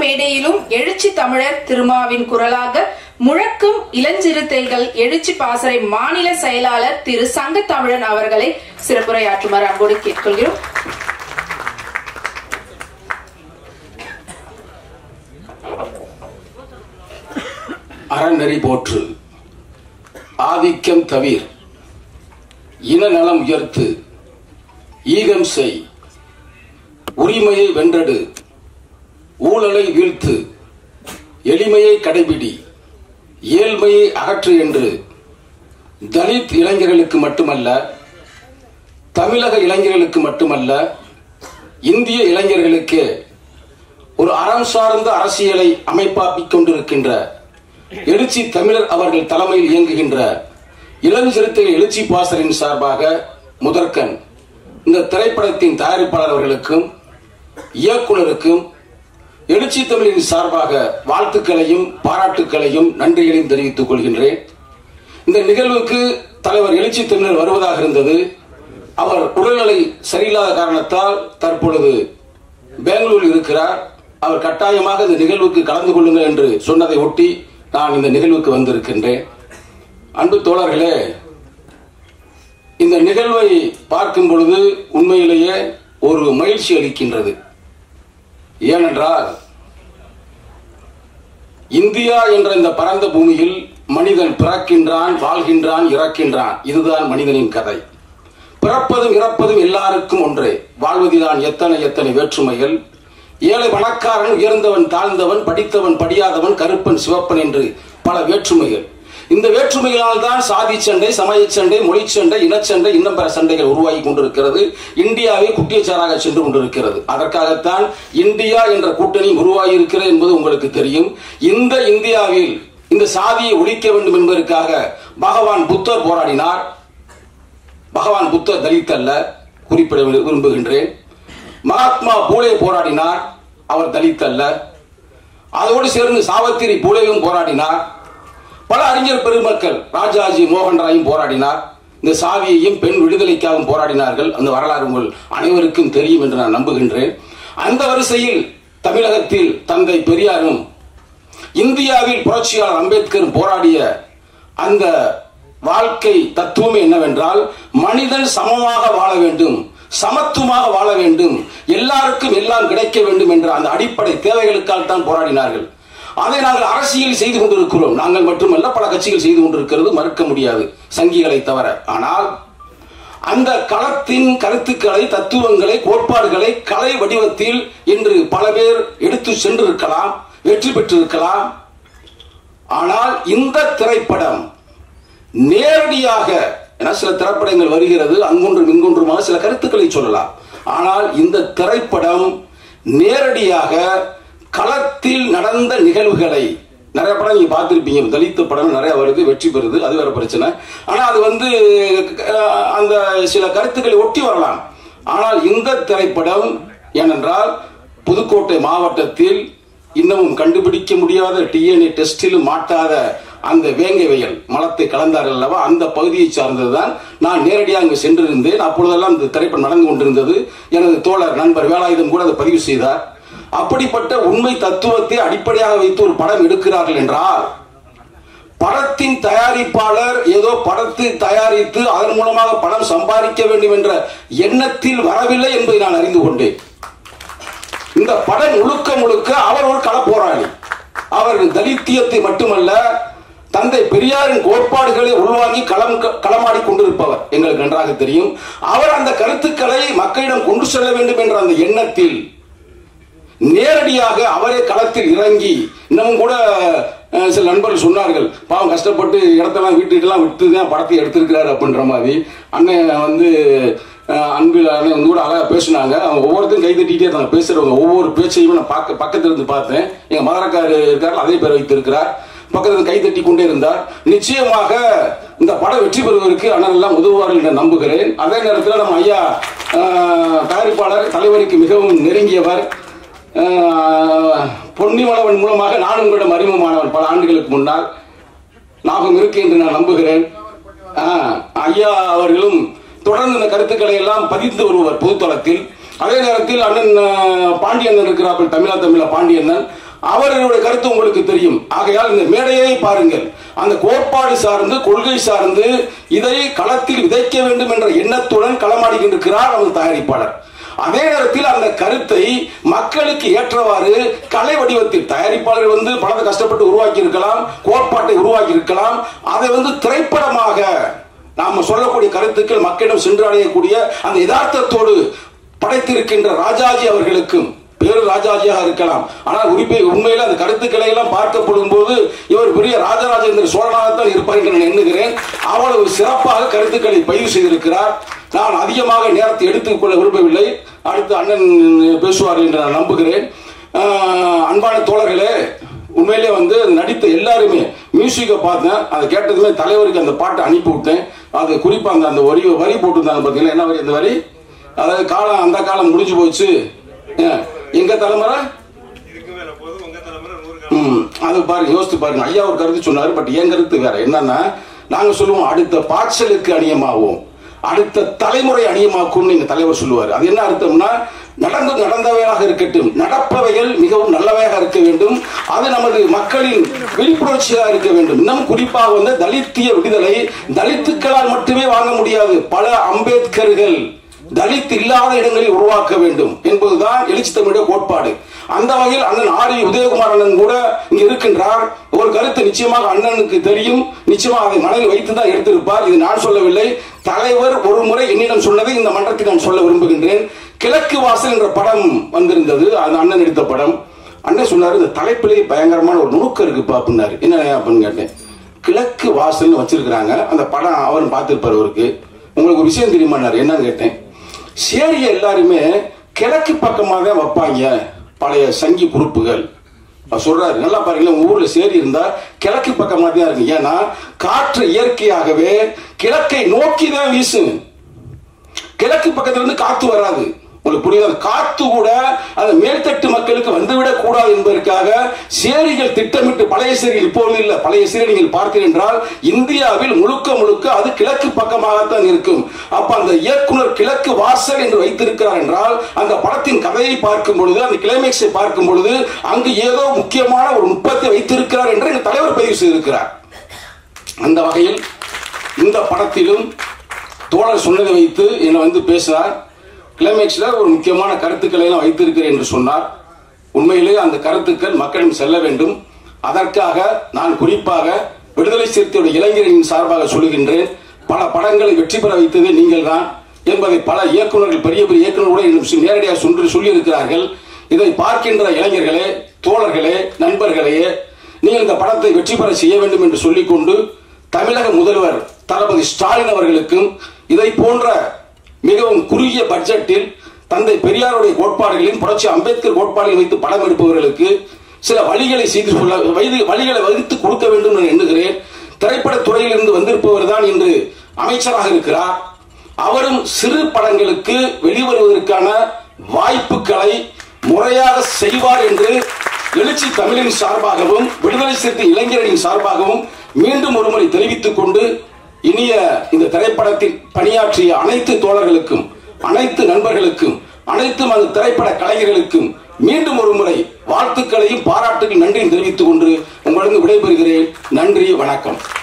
மேடையிலும் எழுச்சி தமிழர் திருமாவின் குரலாக முழக்கும் இளஞ்சிறுத்தைகள் எழுச்சி பாசறை மாநில செயலாளர் திரு சங்க தமிழன் அவர்களை சிறப்புரையாற்றுமாறு அன்போடு கேட்டுக்கொள்கிறோம் அறநெறி போற்று ஆதிக்கம் தவிர் இன நலம் உயர்த்து ஈகம் செய் உரிமையை வென்றடு ஊழலை வீழ்த்து எளிமையை கடைபிடி ஏழ்மையை அகற்று என்று தலித் இளைஞர்களுக்கு மட்டுமல்ல தமிழக இளைஞர்களுக்கு மட்டுமல்ல இந்திய இளைஞர்களுக்கு ஒரு அறம் சார்ந்த அரசியலை அமைப்பாக்கிக் கொண்டிருக்கின்ற எழுச்சி தமிழர் அவர்கள் தலைமையில் இயங்குகின்ற இளஞ்சிறுத்தை எழுச்சி பாசரின் சார்பாக முதற்கண் இந்த திரைப்படத்தின் தயாரிப்பாளர் அவர்களுக்கும் இயக்குனருக்கும் எழுச்சி தமிழின் சார்பாக வாழ்த்துக்களையும் பாராட்டுக்களையும் நன்றிகளையும் தெரிவித்துக் கொள்கின்றேன் இந்த நிகழ்வுக்கு தலைவர் எழுச்சி தமிழர் வருவதாக இருந்தது அவர் உடல்நிலை சரியில்லாத காரணத்தால் தற்பொழுது பெங்களூரில் இருக்கிறார் அவர் கட்டாயமாக இந்த நிகழ்வுக்கு கலந்து கொள்ளுங்கள் என்று சொன்னதை ஒட்டி நான் இந்த நிகழ்வுக்கு வந்திருக்கின்றேன் அன்பு தோழர்களே இந்த நிகழ்வை பார்க்கும் பொழுது உண்மையிலேயே ஒரு மகிழ்ச்சி அளிக்கின்றது ஏனென்றால் இந்தியா என்ற இந்த பரந்த பூமியில் மனிதன் பிறக்கின்றான் வாழ்கின்றான் இறக்கின்றான் இதுதான் மனிதனின் கதை பிறப்பதும் இறப்பதும் எல்லாருக்கும் ஒன்றே வாழ்வதில்தான் எத்தனை எத்தனை வேற்றுமைகள் ஏழை பணக்காரன் உயர்ந்தவன் தாழ்ந்தவன் படித்தவன் படியாதவன் கருப்பன் சிவப்பன் என்று பல வேற்றுமைகள் இந்த வேற்றுமைகளால் தான் சாதி சண்டை சமய சண்டை மொழி சண்டை இனச்சண்டை இன்னும் பிற சண்டைகள் உருவாகி கொண்டிருக்கிறது இந்தியாவை குட்டியச்சாராக சென்று கொண்டிருக்கிறது அதற்காகத்தான் இந்தியா என்ற கூட்டணி உருவாகி இருக்கிறது என்பது உங்களுக்கு தெரியும் இந்த இந்தியாவில் இந்த சாதியை ஒழிக்க வேண்டும் என்பதற்காக பகவான் புத்தர் போராடினார் பகவான் புத்தர் தலித் அல்ல குறிப்பிட விரும்புகின்றேன் மகாத்மா பூலே போராடினார் அவர் தலித் அல்ல அதோடு சேர்ந்து சாவத்திரி பூலேவும் போராடினார் பல அறிஞர் பெருமக்கள் ராஜாஜி மோகன் ராயும் போராடினார் இந்த சாவியையும் பெண் விடுதலைக்காகவும் போராடினார்கள் அந்த வரலாறு உங்கள் அனைவருக்கும் தெரியும் என்று நான் நம்புகின்றேன் அந்த வரிசையில் தமிழகத்தில் தந்தை பெரியாரும் இந்தியாவில் புரட்சியாளர் அம்பேத்கரும் போராடிய அந்த வாழ்க்கை தத்துவம் என்னவென்றால் மனிதன் சமமாக வாழ வேண்டும் சமத்துவமாக வாழ வேண்டும் எல்லாருக்கும் எல்லாம் கிடைக்க வேண்டும் என்ற அந்த அடிப்படை தேவைகளுக்கால் தான் போராடினார்கள் அதை நாங்கள் அரசியல் செய்து கொண்டிருக்கிறோம் நாங்கள் மட்டுமல்ல பல கட்சிகள் செய்து கொண்டிருக்கிறது மறுக்க முடியாது சங்கிகளை தவிர ஆனால் அந்த களத்தின் கருத்துக்களை தத்துவங்களை கோட்பாடுகளை கலை வடிவத்தில் இன்று பல பேர் எடுத்து சென்றிருக்கலாம் வெற்றி பெற்றிருக்கலாம் ஆனால் இந்த திரைப்படம் நேரடியாக என சில திரைப்படங்கள் வருகிறது அங்கொன்றும் இங்கொன்றுமாக சில கருத்துக்களை சொல்லலாம் ஆனால் இந்த திரைப்படம் நேரடியாக களத்தில் நடந்த நிகழ்வுகளை நிறைய படம் நீங்க பார்த்துருப்பீங்க தலித்து படம் நிறைய வருது வெற்றி பெறுது அது வேற பிரச்சனை ஆனா அது வந்து அஹ், அந்த சில கருத்துக்களை ஒட்டி வரலாம் ஆனால் இந்த திரைப்படம் ஏனென்றால் புதுக்கோட்டை மாவட்டத்தில் இன்னமும் கண்டுபிடிக்க முடியாத டிஎன்ஏ டெஸ்டிலும் மாட்டாத அந்த வேங்கை வயல் மலத்தை கலந்தார்கள் அல்லவா அந்த பகுதியை சார்ந்ததுதான் நான் நேரடியாக அங்கு சென்றிருந்தேன் அப்பொழுதெல்லாம் இந்த திரைப்படம் நடந்து கொண்டிருந்தது எனது தோழர் நண்பர் வேலாயுதம் கூட அதை பதிவு செய்தார் அப்படிப்பட்ட உண்மை தத்துவத்தை அடிப்படையாக வைத்து ஒரு படம் எடுக்கிறார்கள் என்றால் படத்தின் தயாரிப்பாளர் ஏதோ படத்தை தயாரித்து அதன் மூலமாக பணம் சம்பாதிக்க வேண்டும் என்ற எண்ணத்தில் வரவில்லை என்பதை நான் அறிந்து கொண்டேன் இந்த படம் முழுக்க முழுக்க அவர் ஒரு கள போராளி அவர் தலித்தியத்தை மட்டுமல்ல தந்தை பெரியாரின் கோட்பாடுகளை உள்வாங்கி களம் களமாடி கொண்டிருப்பவர் எங்களுக்கு நன்றாக தெரியும் அவர் அந்த கருத்துக்களை மக்களிடம் கொண்டு செல்ல வேண்டும் என்ற அந்த எண்ணத்தில் நேரடியாக அவரே களத்தில் இறங்கி இன்னமும் கூட அஹ், சில நண்பர்கள் சொன்னார்கள் பாவம் கஷ்டப்பட்டு இடத்தெல்லாம் வீட்டுக்கெல்லாம் விட்டு தான் படத்தை எடுத்திருக்கிறாரு அப்படின்ற மாதிரி அண்ணன் வந்து அஹ், அன்பில் அண்ணன் வந்து கூட அழகாக பேசினாங்க அவங்க ஒவ்வொருத்தரும் கை தட்டிகிட்டே இருந்தாங்க பேசுறவங்க ஒவ்வொரு பேச்சையுமே நான் பார்க்க பக்கத்துல இருந்து பார்த்தேன் எங்க மதுரக்கார் இருக்கார் அதே பேர் வைத்திருக்கிறார் பக்கத்துல இருந்து கை தட்டி கொண்டே இருந்தார் நிச்சயமாக இந்த படம் வெற்றி பெறுவதற்கு அண்ணன் எல்லாம் உதவுவார்கள் என்று நம்புகிறேன் அதே நேரத்தில் நம்ம ஐயா அஹ், தயாரிப்பாளர் தலைவருக்கு மிகவும் நெருங்கியவர் ஆஹ், பொன்னிமலவன் மூலமாக நான் உங்களிடம் அறிமுகமானவன் பல ஆண்டுகளுக்கு முன்னால் ஞாபகம் இருக்கு என்று நான் நம்புகிறேன் ஆஹ், ஐயா அவர்களும் தொடர்ந்து இந்த கருத்துக்களை எல்லாம் பதிந்து வருவார் பொதுத்தளத்தில் அதே நேரத்தில் அண்ணன் ஆஹ், பாண்டியண்ணன் இருக்கிறார்கள் தமிழா தமிழா பாண்டியண்ணன் அவர்களுடைய கருத்து உங்களுக்கு தெரியும் ஆகையால் இந்த மேடையை பாருங்கள் அந்த கோட்பாடு சார்ந்து கொள்கை சார்ந்து இதை களத்தில் விதைக்க வேண்டும் என்ற எண்ணத்துடன் களமாடிக்கின்றிருக்கிறார் நமது தயாரிப்பாளர் அதே நேரத்தில் அந்த கருத்தை மக்களுக்கு ஏற்றவாறு கலை வடிவத்தில் தயாரிப்பாளர் வந்து பலத்தை கஷ்டப்பட்டு உருவாக்கி இருக்கலாம் கோட்பாட்டை உருவாக்கி இருக்கலாம் அதை வந்து திரைப்படமாக நாம சொல்லக்கூடிய கருத்துக்கள் மக்களிடம் சென்றடையக்கூடிய அந்த யதார்த்தத்தோடு படைத்திருக்கின்ற ராஜாஜி அவர்களுக்கும் பேரு ராஜாஜியாக இருக்கலாம் ஆனால் உரிமை உண்மையில அந்த கருத்துக்களை எல்லாம் பார்க்கப்படும் போது இவர் பெரிய ராஜராஜேந்திர சோழனாகத்தான் இருப்பார் என்று நான் எண்ணுகிறேன் அவ்வளவு சிறப்பாக கருத்துக்களை பதிவு செய்திருக்கிறார் நான் அதிகமாக நேரத்தை எடுத்துக் கொள்ள விரும்பவில்லை அடுத்து அண்ணன் பேசுவார் என்று நான் நம்புகிறேன் ஆஹ், அன்பான தோழர்களே உண்மையிலே வந்து நடித்த எல்லாருமே மியூசிக்கை பார்த்தேன் அதை கேட்டதுமே தலைவருக்கு அந்த பாட்டை அனுப்பி விட்டேன் அது குறிப்பா அந்த அந்த வரி வரி போட்டிருந்தாங்க பார்த்தீங்களா என்ன வரி அந்த வரி அதாவது காலம் அந்த காலம் முடிஞ்சு போச்சு ஏன், எங்க தலைமுறை இதுக்கு மேல போதும் உங்க தலைமுறை நூறு காலம் ம், அது பாருங்க யோசித்து பாருங்க ஐயா ஒரு கருத்து சொன்னாரு பட் என் கருத்து வேற என்னன்னா நாங்க சொல்லுவோம் அடுத்த பாய்ச்சலுக்கு அணியமாவோம் அடுத்த தலைமுறை அணியமாக்கும் எங்க தலைவர் சொல்லுவார் அது என்ன அர்த்தம்னா நடந்து நடந்தவையாக இருக்கட்டும் நடப்பவைகள் மிகவும் நல்லவையாக இருக்க வேண்டும் அது நமது மக்களின் விழிப்புணர்ச்சியாக இருக்க வேண்டும் இன்னும் குறிப்பாக வந்து தலித்திய விடுதலை தலித்துக்களால் மட்டுமே வாங்க முடியாது பல அம்பேத்கர்கள் தலித் இல்லாத இடங்களில் உருவாக்க வேண்டும் என்பதுதான் எழுச்சி தமிழுடைய கோட்பாடு அந்த வகையில் அண்ணன் ஆர் வி உதயகுமார் அண்ணன் கூட இங்க இருக்கின்றார் ஒரு கருத்து நிச்சயமாக அண்ணனுக்கு தெரியும் நிச்சயமாக அதை மனதில் வைத்து தான் எடுத்திருப்பார் இது நான் சொல்லவில்லை தலைவர் ஒரு முறை என்னிடம் சொன்னதை இந்த மன்றத்தில் நான் சொல்ல விரும்புகின்றேன் கிழக்கு வாசல் என்ற படம் வந்திருந்தது அது அண்ணன் எடுத்த படம் அண்ணன் சொன்னாரு இந்த தலைப்பிலே பயங்கரமான ஒரு நுணுக்கம் இருக்குப்பா அப்படின்னாரு என்ன அப்படின்னு கேட்டேன் கிழக்கு வாசல்னு வச்சிருக்கிறாங்க அந்த படம் அவரும் பார்த்திருப்பார் அவருக்கு உங்களுக்கு ஒரு விஷயம் தெரியுமான்னாரு என்னன்னு கேட்டேன் சேரிய எல்லாருமே கிழக்கு பக்கமாக தான் வைப்பாங்க பழைய சங்கி குறிப்புகள் அவர் சொல்றாரு நல்லா பாருங்களேன் உங்க ஊர்ல சேரி இருந்தா கிழக்கு பக்கமாக தான் இருக்கு ஏன்னா காற்று இயற்கையாகவே கிழக்கை நோக்கி தான் வீசும் கிழக்கு பக்கத்துல இருந்து காத்து வராது உங்களுக்கு புரியுது அந்த காத்து கூட அந்த மேல்தட்டு மக்களுக்கு வந்துவிடக் கூடாது என்பதற்காக சேரிகள் திட்டமிட்டு பழைய சேரிகள் இப்போது இல்ல பழைய சேரி நீங்கள் பார்த்தீர்கள் என்றால் இந்தியாவில் முழுக்க முழுக்க அது கிழக்கு பக்கமாகத்தான் இருக்கும் அப்ப அந்த இயக்குனர் கிழக்கு வாசல் என்று வைத்திருக்கிறார் என்றால் அந்த படத்தின் கதையை பார்க்கும் பொழுது அந்த கிளைமேக்ஸை பார்க்கும் பொழுது அங்கு ஏதோ முக்கியமான ஒரு நுட்பத்தை வைத்திருக்கிறார் என்று எங்கள் தலைவர் பதிவு செய்திருக்கிறார் அந்த வகையில் இந்த படத்திலும் தோழர் சொன்னதை வைத்து என்னை வந்து பேசினார் கிளைமேக்ஸ்ல ஒரு முக்கியமான கருத்துக்களை எல்லாம் வைத்திருக்கிறேன் என்று சொன்னார் உண்மையிலேயே அந்த கருத்துக்கள் மக்களிடம் செல்ல வேண்டும் அதற்காக நான் குறிப்பாக விடுதலை சிறுத்தையுடைய இளைஞரின் சார்பாக சொல்லுகின்றேன் பல படங்களை வெற்றி பெற வைத்தது நீங்கள் தான் என்பதை பல இயக்குநர்கள் பெரிய பெரிய இயக்குநர்கள் கூட என்னிடம் நேரடியாக சொல்லி சொல்லியிருக்கிறார்கள் இதை பார்க்கின்ற இளைஞர்களே தோழர்களே நண்பர்களே நீங்கள் இந்த படத்தை வெற்றி பெற செய்ய வேண்டும் என்று சொல்லிக்கொண்டு தமிழக முதல்வர் தளபதி ஸ்டாலின் அவர்களுக்கும் இதை போன்ற மிகவும் குறுகிய பட்ஜெட்டில் தந்தை பெரியாருடைய கோட்பாடுகளையும் புரட்சி அம்பேத்கர் கோட்பாடுகளை வைத்து படம் எடுப்பவர்களுக்கு சில வழிகளை செய்து சொல்ல வயது வழிகளை வகுத்து கொடுக்க வேண்டும் என்று எண்ணுகிறேன் திரைப்படத் துறையில் இருந்து வந்திருப்பவர் தான் இன்று அமைச்சராக இருக்கிறார் அவரும் சிறு படங்களுக்கு வெளிவருவதற்கான வாய்ப்புகளை முறையாக செய்வார் என்று எழுச்சி தமிழின் சார்பாகவும் விடுதலை சிறுத்தை இளைஞரின் சார்பாகவும் மீண்டும் ஒருமுறை தெரிவித்துக் கொண்டு இனிய இந்த திரைப்படத்தில் பணியாற்றிய அனைத்து தோழர்களுக்கும் அனைத்து நண்பர்களுக்கும் அனைத்து அந்த திரைப்பட கலைஞர்களுக்கும் மீண்டும் ஒரு முறை வாழ்த்துக்களையும் பாராட்டுகள் நன்றியும் தெரிவித்துக் கொண்டு உங்களிடம் விடைபெறுகிறேன் நன்றி வணக்கம்